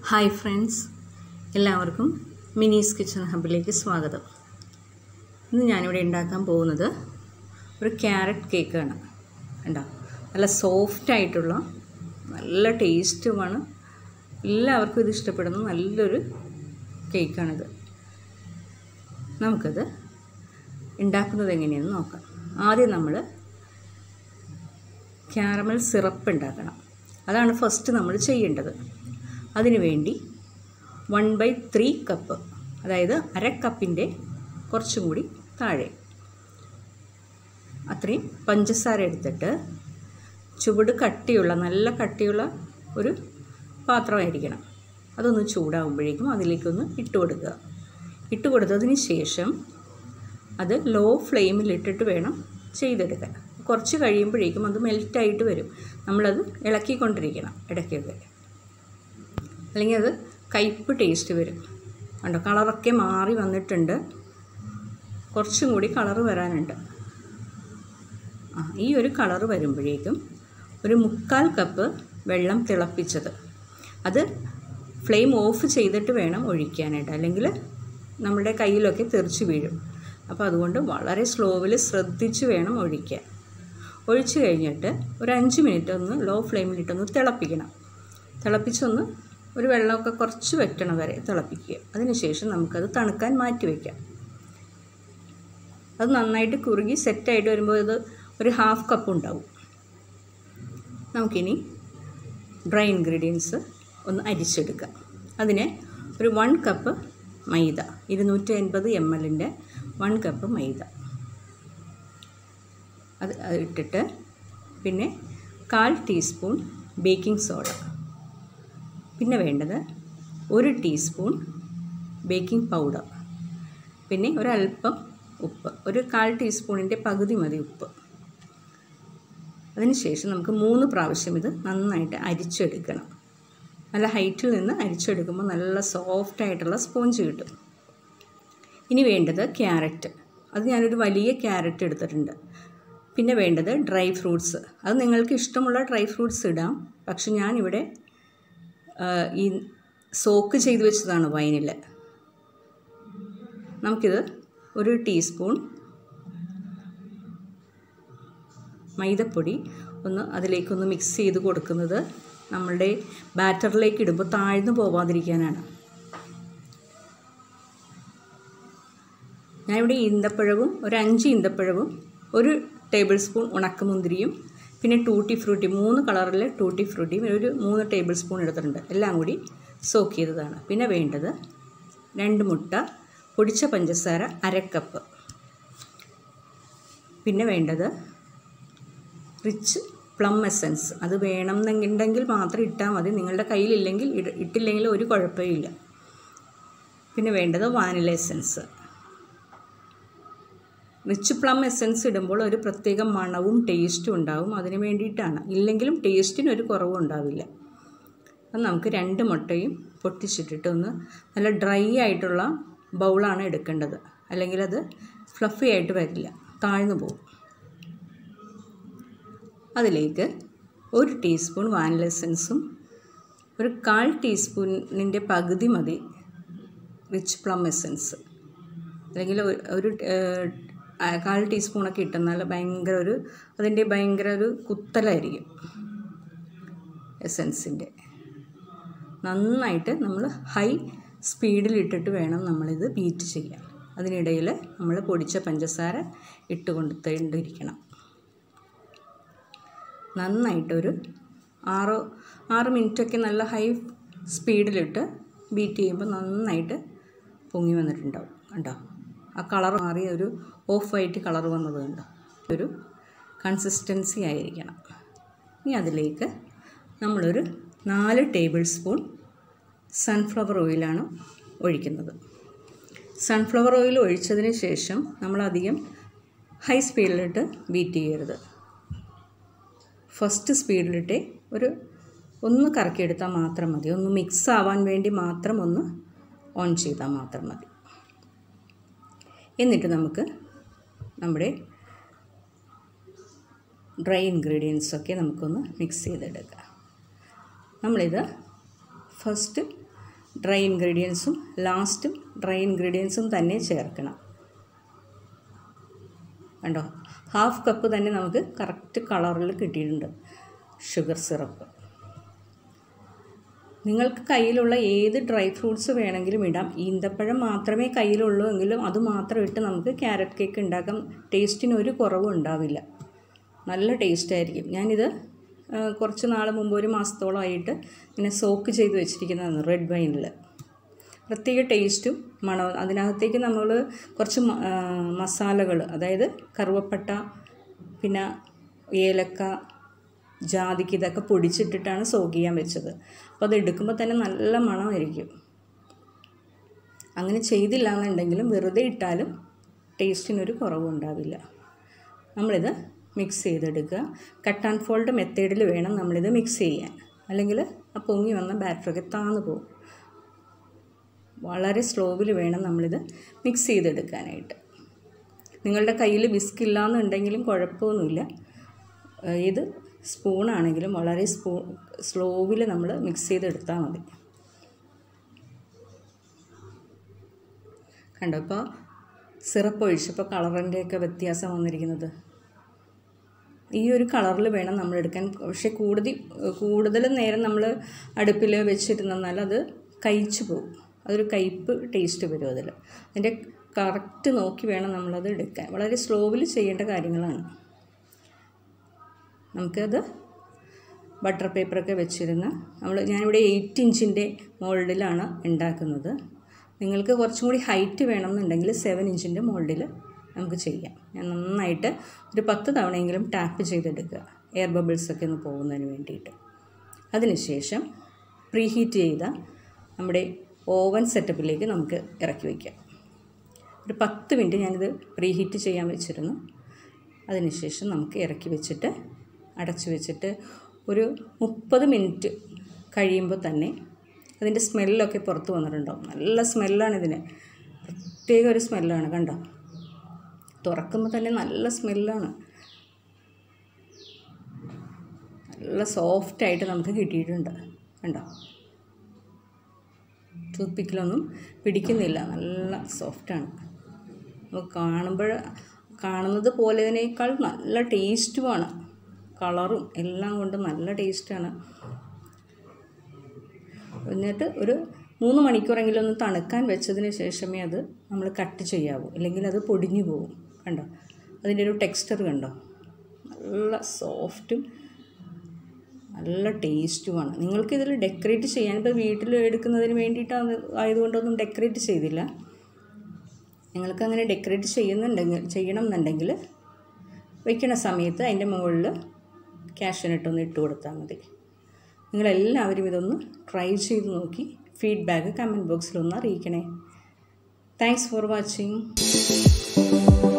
hi friends എല്ലാവർക്കും മിനീസ് kitchen ഹബിലേക്ക് സ്വാഗതം ഇന്ന് ഞാനിവിടെ ഉണ്ടാക്കാൻ പോകുന്നത് ഒരു ക്യാരറ്റ് കേക്കാണ് കണ്ടോ നല്ല സോഫ്റ്റ് ആയിട്ടുള്ള നല്ല ടേസ്റ്റുമാണ് എല്ലാവർക്കും ഇത് ഇഷ്ടപ്പെടുന്ന നല്ലൊരു കേക്കാണിത് നമുക്കത് ഉണ്ടാക്കുന്നത് എങ്ങനെയെന്ന് നോക്കാം ആദ്യം നമ്മൾ ക്യാരമൽ സിറപ്പ് ഉണ്ടാക്കണം അതാണ് ഫസ്റ്റ് നമ്മൾ ചെയ്യേണ്ടത് അതിനു വേണ്ടി വൺ ബൈ ത്രീ കപ്പ് അതായത് അര കപ്പിൻ്റെ കുറച്ചും കൂടി താഴെ അത്രയും പഞ്ചസാര എടുത്തിട്ട് ചുവട് കട്ടിയുള്ള നല്ല കട്ടിയുള്ള ഒരു പാത്രമായിരിക്കണം അതൊന്ന് ചൂടാകുമ്പോഴേക്കും അതിലേക്കൊന്ന് ഇട്ട് കൊടുക്കുക ഇട്ട് കൊടുത്തതിന് ശേഷം അത് ലോ ഫ്ലെയിമിലിട്ടിട്ട് വേണം ചെയ്തെടുക്കാൻ കുറച്ച് കഴിയുമ്പോഴേക്കും അത് മെൽറ്റായിട്ട് വരും നമ്മളത് ഇളക്കിക്കൊണ്ടിരിക്കണം ഇടയ്ക്കൊക്കെ അല്ലെങ്കിൽ അത് കയ്പ്പ് ടേസ്റ്റ് വരും കണ്ടോ കളറൊക്കെ മാറി വന്നിട്ടുണ്ട് കുറച്ചും കൂടി കളറ് വരാനുണ്ട് ആ ഈ ഒരു കളറ് വരുമ്പോഴേക്കും ഒരു മുക്കാൽ കപ്പ് വെള്ളം തിളപ്പിച്ചത് അത് ഫ്ലെയിം ഓഫ് ചെയ്തിട്ട് വേണം ഒഴിക്കാനായിട്ട് അല്ലെങ്കിൽ നമ്മുടെ കയ്യിലൊക്കെ തെറിച്ച് വീഴും അപ്പോൾ അതുകൊണ്ട് വളരെ സ്ലോവിൽ ശ്രദ്ധിച്ച് വേണം ഒഴിക്കാൻ ഒഴിച്ച് കഴിഞ്ഞിട്ട് ഒരു അഞ്ച് മിനിറ്റ് ഒന്ന് ലോ ഫ്ലെയിമിലിട്ടൊന്ന് തിളപ്പിക്കണം തിളപ്പിച്ചൊന്ന് ഒരു വെള്ളമൊക്കെ കുറച്ച് വറ്റണ വരെ തിളപ്പിക്കുക അതിനുശേഷം നമുക്കത് തണുക്കാൻ മാറ്റി വയ്ക്കാം അത് നന്നായിട്ട് കുറുകി സെറ്റായിട്ട് വരുമ്പോൾ ഇത് ഒരു ഹാഫ് കപ്പ് ഉണ്ടാവും നമുക്കിനി ഡ്രൈ ഇൻഗ്രീഡിയൻസ് ഒന്ന് അരിച്ചെടുക്കാം അതിന് ഒരു വൺ കപ്പ് മൈദ ഇരുന്നൂറ്റി അൻപത് എം എല്ലിൻ്റെ വൺ കപ്പ് മൈദ അത് ഇട്ടിട്ട് പിന്നെ കാൽ ടീസ്പൂൺ ബേക്കിംഗ് സോഡ പിന്നെ വേണ്ടത് ഒരു ടീസ്പൂൺ ബേക്കിംഗ് പൗഡർ പിന്നെ ഒരല്പം ഉപ്പ് ഒരു കാൽ ടീസ്പൂണിൻ്റെ പകുതി മതി ഉപ്പ് അതിനുശേഷം നമുക്ക് മൂന്ന് പ്രാവശ്യം ഇത് നന്നായിട്ട് അരിച്ചെടുക്കണം നല്ല ഹൈറ്റിൽ നിന്ന് അരിച്ചെടുക്കുമ്പോൾ നല്ല സോഫ്റ്റ് ആയിട്ടുള്ള സ്പോഞ്ച് കിട്ടും ഇനി വേണ്ടത് ക്യാരറ്റ് അത് ഞാനൊരു വലിയ ക്യാരറ്റ് എടുത്തിട്ടുണ്ട് പിന്നെ വേണ്ടത് ഡ്രൈ ഫ്രൂട്ട്സ് അത് നിങ്ങൾക്ക് ഇഷ്ടമുള്ള ഡ്രൈ ഫ്രൂട്ട്സ് ഇടാം പക്ഷെ ഞാനിവിടെ ഈ സോക്ക് ചെയ്ത് വെച്ചതാണ് വൈനിൽ നമുക്കിത് ഒരു ടീസ്പൂൺ മൈദപ്പൊടി ഒന്ന് അതിലേക്കൊന്ന് മിക്സ് ചെയ്ത് കൊടുക്കുന്നത് നമ്മളുടെ ബാറ്ററിലേക്ക് ഇടുമ്പോൾ താഴ്ന്നു പോവാതിരിക്കാനാണ് ഞാനിവിടെ ഈന്തപ്പഴവും ഒരു അഞ്ച് ഈന്തപ്പഴവും ഒരു ടേബിൾ സ്പൂൺ ഉണക്കമുന്തിരിയും പിന്നെ ടൂട്ടി ഫ്രൂട്ടി മൂന്ന് കളറിലെ ടൂട്ടി ഫ്രൂട്ടിയും ഒരു മൂന്ന് ടേബിൾ സ്പൂൺ എടുത്തിട്ടുണ്ട് എല്ലാം കൂടി സോക്ക് ചെയ്തതാണ് പിന്നെ വേണ്ടത് രണ്ട് മുട്ട പൊടിച്ച പഞ്ചസാര അരക്കപ്പ് പിന്നെ വേണ്ടത് റിച്ച് പ്ലം എസൻസ് അത് വേണമെന്നുണ്ടെങ്കിൽ മാത്രം ഇട്ടാൽ മതി നിങ്ങളുടെ കയ്യിലില്ലെങ്കിൽ ഇട്ടില്ലെങ്കിൽ ഒരു കുഴപ്പമില്ല പിന്നെ വേണ്ടത് vanilla essence rich plum essence ഇടുമ്പോൾ ഒരു പ്രത്യേക മണവും ടേസ്റ്റും ഉണ്ടാവും അതിന് വേണ്ടിയിട്ടാണ് ഇല്ലെങ്കിലും ടേസ്റ്റിന് ഒരു കുറവും ഉണ്ടാവില്ല അപ്പം നമുക്ക് രണ്ട് മുട്ടയും പൊട്ടിച്ചിട്ടിട്ട് ഒന്ന് നല്ല ഡ്രൈ ആയിട്ടുള്ള ബൗളാണ് എടുക്കേണ്ടത് അല്ലെങ്കിൽ അത് ഫ്ലഫി ആയിട്ട് വരില്ല താഴ്ന്നു പോകും അതിലേക്ക് ഒരു ടീസ്പൂൺ വാനില എസൻസും ഒരു കാൽ ടീസ്പൂണിൻ്റെ പകുതി മതി റിച്ച് പ്ലം എസൻസ് അല്ലെങ്കിൽ ഒരു കാൽ ടീസ്പൂണൊക്കെ ഇട്ടെന്നാൽ ഭയങ്കര ഒരു അതിൻ്റെ ഭയങ്കര ഒരു കുത്തലായിരിക്കും എസൻസിൻ്റെ നന്നായിട്ട് നമ്മൾ ഹൈ സ്പീഡിലിട്ടിട്ട് വേണം നമ്മളിത് ബീറ്റ് ചെയ്യാൻ അതിനിടയിൽ നമ്മൾ പൊടിച്ച പഞ്ചസാര ഇട്ട് കൊടുത്തേണ്ടിരിക്കണം നന്നായിട്ടൊരു ആറോ ആറ് മിനിറ്റൊക്കെ നല്ല ഹൈ സ്പീഡിലിട്ട് ബീറ്റ് ചെയ്യുമ്പോൾ നന്നായിട്ട് പൊങ്ങി വന്നിട്ടുണ്ടാവും കണ്ടോ ആ കളർ മാറി ഒരു ഓഫ് വൈറ്റ് കളർ വന്നത് കണ്ടോ ഒരു കൺസിസ്റ്റൻസി ആയിരിക്കണം ഇനി അതിലേക്ക് നമ്മളൊരു നാല് ടേബിൾ സ്പൂൺ സൺഫ്ലവർ ഓയിലാണ് ഒഴിക്കുന്നത് സൺഫ്ലവർ ഓയിൽ ഒഴിച്ചതിന് ശേഷം നമ്മളധികം ഹൈ സ്പീഡിലിട്ട് ബീറ്റ് ചെയ്യരുത് ഫസ്റ്റ് സ്പീഡിലിട്ട് ഒരു ഒന്ന് കറക്കിയെടുത്താൽ മാത്രം മതി ഒന്ന് മിക്സ് ആവാൻ വേണ്ടി മാത്രം ഒന്ന് ഓൺ ചെയ്താൽ മാത്രം മതി എന്നിട്ട് നമുക്ക് നമ്മുടെ ഡ്രൈ ഇൻഗ്രീഡിയൻസൊക്കെ നമുക്കൊന്ന് മിക്സ് ചെയ്തെടുക്കാം നമ്മളിത് ഫസ്റ്റ് ഡ്രൈ ഇൻഗ്രീഡിയൻസും ലാസ്റ്റും ഡ്രൈ ഇൻഗ്രീഡിയൻസും തന്നെ ചേർക്കണം കണ്ടോ ഹാഫ് കപ്പ് തന്നെ നമുക്ക് കറക്റ്റ് കളറിൽ കിട്ടിയിട്ടുണ്ട് ഷുഗർ സിറപ്പ് നിങ്ങൾക്ക് കയ്യിലുള്ള ഏത് ഡ്രൈ ഫ്രൂട്ട്സ് വേണമെങ്കിലും ഇടാം ഈന്തപ്പഴം മാത്രമേ കയ്യിലുള്ളൂ എങ്കിലും അത് മാത്രം ഇട്ട് നമുക്ക് ക്യാരറ്റ് കേക്ക് ഉണ്ടാക്കാം ടേസ്റ്റിന് ഒരു കുറവും ഉണ്ടാവില്ല നല്ല ടേസ്റ്റ് ആയിരിക്കും ഞാനിത് ആ, കുറച്ച് നാൾ മുമ്പ് ഒരു മാസത്തോളമായിട്ട് ഇങ്ങനെ സോക്ക് ചെയ്ത് വെച്ചിരിക്കുന്നതാണ് റെഡ് വൈനിൽ പ്രത്യേക ടേസ്റ്റും മണവും അതിനകത്തേക്ക് നമ്മൾ കുറച്ച് മസാലകൾ അതായത് കറുവപ്പട്ട പിന്നെ ഏലക്ക ജാതിക്ക് ഇതൊക്കെ പൊടിച്ചിട്ടിട്ടാണ് സോക്ക് ചെയ്യാൻ വെച്ചത് അപ്പോൾ അത് എടുക്കുമ്പോൾ തന്നെ നല്ല മണമായിരിക്കും അങ്ങനെ ചെയ്തില്ല എന്നുണ്ടെങ്കിലും വെറുതെ ഇട്ടാലും ടേസ്റ്റിനൊരു കുറവും ഉണ്ടാവില്ല നമ്മളിത് മിക്സ് ചെയ്തെടുക്കുക കട്ട് ആൻഡ് ഫോൾഡ് മെത്തേഡിൽ വേണം നമ്മളിത് മിക്സ് ചെയ്യാൻ അല്ലെങ്കിൽ ആ പൊങ്ങി വന്ന ബാറ്ററൊക്കെ താന്നു പോകും വളരെ സ്ലോവിൽ വേണം നമ്മളിത് മിക്സ് ചെയ്തെടുക്കാനായിട്ട് നിങ്ങളുടെ കയ്യിൽ വിസ്ക് ഇല്ലാന്നുണ്ടെങ്കിലും കുഴപ്പമൊന്നുമില്ല ഏഹ് ഇത് സ്പൂണാണെങ്കിലും വളരെ സ്പൂ സ്ലോവിൽ നമ്മൾ മിക്സ് ചെയ്തെടുത്താൽ മതി കണ്ടോ ഇപ്പോൾ സിറപ്പ് ഒഴിച്ചപ്പോൾ കളറിൻ്റെയൊക്കെ വ്യത്യാസം വന്നിരിക്കുന്നത് ഈ ഒരു കളറിൽ വേണം നമ്മൾ എടുക്കാൻ പക്ഷേ കൂടുതൽ കൂടുതൽ നേരം നമ്മൾ അടുപ്പിൽ വെച്ചിരുന്നാൽ അത് കഴിച്ചു പോകും അതൊരു കയ്പ്പ് ടേസ്റ്റ് വരും അതിൽ അതിൻ്റെ കറക്റ്റ് നോക്കി വേണം നമ്മളത് എടുക്കാൻ വളരെ സ്ലോവിൽ ചെയ്യേണ്ട കാര്യങ്ങളാണ് നമുക്കത് ബട്ടർ പേപ്പറൊക്കെ വെച്ചിരുന്ന് നമ്മൾ ഞാനിവിടെ എയ്റ്റ് ഇഞ്ചിൻ്റെ മോൾഡിലാണ് ഉണ്ടാക്കുന്നത് നിങ്ങൾക്ക് കുറച്ചും കൂടി ഹൈറ്റ് വേണമെന്നുണ്ടെങ്കിൽ സെവൻ ഇഞ്ചിൻ്റെ മോൾഡിൽ നമുക്ക് ചെയ്യാം ഞാൻ നന്നായിട്ട് ഒരു പത്ത് തവണയെങ്കിലും ടാപ്പ് ചെയ്തെടുക്കുക എയർ ബബിൾസൊക്കെ ഒന്ന് പോകുന്നതിന് വേണ്ടിയിട്ട് അതിനുശേഷം പ്രീഹീറ്റ് ചെയ്ത നമ്മുടെ ഓവൻ സെറ്റപ്പിലേക്ക് നമുക്ക് ഇറക്കി വയ്ക്കാം ഒരു പത്ത് മിനിറ്റ് ഞാനിത് പ്രീഹീറ്റ് ചെയ്യാൻ വെച്ചിരുന്നു അതിനുശേഷം നമുക്ക് ഇറക്കി വെച്ചിട്ട് അടച്ചു വെച്ചിട്ട് ഒരു മുപ്പത് മിനിറ്റ് കഴിയുമ്പോൾ തന്നെ അതിൻ്റെ സ്മെല്ലൊക്കെ പുറത്ത് വന്നിട്ടുണ്ടാവും നല്ല സ്മെല്ലാണ് ഇതിന് പ്രത്യേക ഒരു സ്മെല്ലാണ് കണ്ടോ തുറക്കുമ്പോൾ തന്നെ നല്ല സ്മെല്ലാണ് നല്ല സോഫ്റ്റായിട്ട് നമുക്ക് കിട്ടിയിട്ടുണ്ട് കണ്ടോ ടൂത്ത് പിക്കിലൊന്നും പിടിക്കുന്നില്ല നല്ല സോഫ്റ്റാണ് നമുക്ക് കാണുമ്പോൾ കാണുന്നത് പോലെതിനേക്കാൾ നല്ല ടേസ്റ്റുമാണ് കളറും എല്ലാം കൊണ്ടും നല്ല ടേസ്റ്റാണ് എന്നിട്ട് ഒരു മൂന്ന് മണിക്കൂറെങ്കിലും ഒന്ന് തണുക്കാൻ വെച്ചതിന് ശേഷമേ അത് നമ്മൾ കട്ട് ചെയ്യാവൂ അല്ലെങ്കിൽ അത് പൊടിഞ്ഞു പോകും കണ്ടോ അതിൻ്റെ ഒരു ടെക്സ്ചർ കണ്ടോ നല്ല സോഫ്റ്റും നല്ല ടേസ്റ്റുമാണ് നിങ്ങൾക്കിതിൽ ഡെക്കറേറ്റ് ചെയ്യാൻ ഇപ്പോൾ വീട്ടിൽ എടുക്കുന്നതിന് വേണ്ടിയിട്ടാണ് ആയതുകൊണ്ടൊന്നും ഡെക്കറേറ്റ് ചെയ്തില്ല നിങ്ങൾക്ക് അങ്ങനെ ഡെക്കറേറ്റ് ചെയ്യുന്നുണ്ടെങ്കിൽ ചെയ്യണം എന്നുണ്ടെങ്കിൽ വയ്ക്കണ സമയത്ത് അതിൻ്റെ മുകളിൽ ക്യാഷിനിട്ടൊന്ന് ഇട്ട് കൊടുത്താൽ മതി നിങ്ങളെല്ലാവരും ഇതൊന്ന് ട്രൈ ചെയ്ത് നോക്കി ഫീഡ്ബാക്ക് കമൻറ്റ് ബോക്സിലൊന്ന് അറിയിക്കണേ താങ്ക്സ് ഫോർ വാച്ചിങ്